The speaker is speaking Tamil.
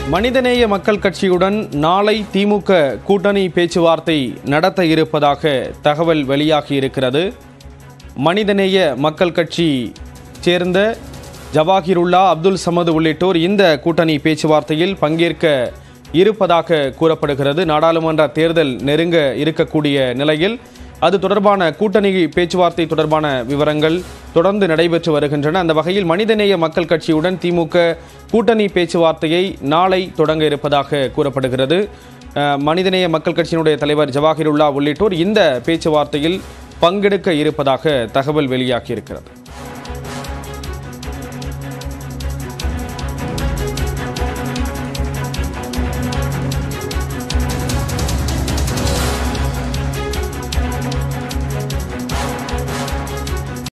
மனிதநேய மக்கள் கட்சியுடன் நாளை திமுக கூட்டணி பேச்சுவார்த்தை நடத்த இருப்பதாக தகவல் வெளியாகி இருக்கிறது மனிதநேய மக்கள் கட்சி சேர்ந்த ஜவாஹிருல்லா அப்துல் சமது உள்ளிட்டோர் இந்த கூட்டணி பேச்சுவார்த்தையில் பங்கேற்க இருப்பதாக கூறப்படுகிறது நாடாளுமன்ற தேர்தல் நெருங்க இருக்கக்கூடிய நிலையில் அது தொடர்பான கூட்டணி பேச்சுவார்த்தை தொடர்பான விவரங்கள் தொடர்ந்து நடைபெற்று வருகின்றன அந்த வகையில் மனிதநேய மக்கள் கட்சியுடன் திமுக கூட்டணி பேச்சுவார்த்தையை நாளை தொடங்க இருப்பதாக கூறப்படுகிறது அஹ், மனிதநேய மக்கள் கட்சியினுடைய தலைவர் ஜவாஹிருல்லா உள்ளிட்டோர் இந்த பேச்சுவார்த்தையில் பங்கெடுக்க இருப்பதாக தகவல் வெளியாகி இருக்கிறது